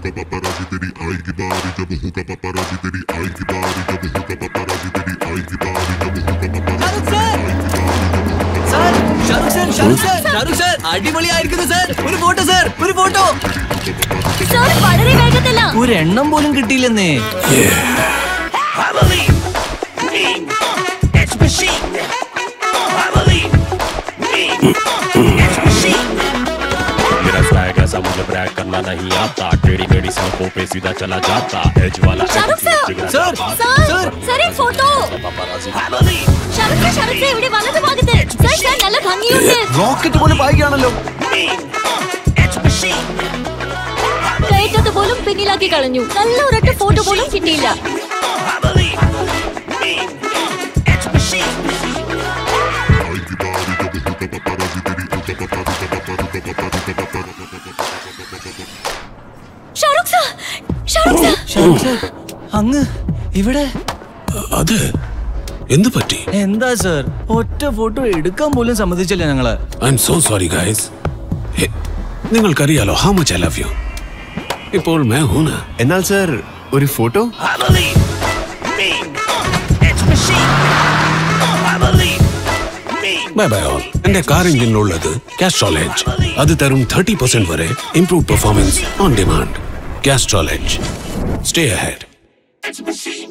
होगा paparazzi तेरी आएगी बारी जब होगा paparazzi तेरी आएगी बारी जब होगा paparazzi तेरी आएगी बारी जब होगा paparazzi sir Shahrukh sir Shahrukh sir Shahrukh sir അടിപൊളിയായിരിക്കുന്നു സാർ ഒരു ഫോട്ടോ സാർ ഒരു ഫോട്ടോ സാർ വളരെ വേഗത്തില്ല ഒരു എണ്ണം പോലും കിട്ടിയില്ലെന്നേ मेरा स्वैग ऐसा मुझे ब्रैग करना नहीं आता टेढ़ी मेढ़ी सड़कों पे सीधा चला जाता एज वाला Shahrukh sir sir sir sir ഈ photo Shahrukh sir Shahrukh sir ഇവിടെ വലത് ഭാഗത്ത് സാർ സാർ നല്ല ഭംഗിയുണ്ട് റോക്കറ്റ് പോലെ പായിക്കാണല്ലോ കയറ്റത്ത് പോലും പിന്നിലാക്കി കളഞ്ഞു നല്ല ഒരൊറ്റ ഫോട്ടോ പോലും കിട്ടിയില്ല आएगी बारी जब होगा paparazzi तेरी होगा paparazzi paparazzi paparazzi paparazzi Shahrukh sir Shahrukh sir Shahrukh sir അങ്ങ് ഇവിടെ അത് എന്ത് പറ്റി എന്താ സാർ ഒറ്റ ഫോട്ടോ എടുക്കാൻ പോലും സമ്മതിച്ചില്ല ഞങ്ങള് I am so sorry guys നിങ്ങൾക്കറിയാലോ how much I love you ഇപ്പോൾ മേ ഹൂന എന്നാൽ സർ ഒരു ഫോട്ടോ ബൈ ബൈ ഓൾ എന്റെ കാർ എഞ്ചിനിലുള്ളത് കാസ്ട്രോളേജ് അത് തരും തേർട്ടി പെർസെന്റ് വരെ improve performance on demand Castrol EDGE stay ahead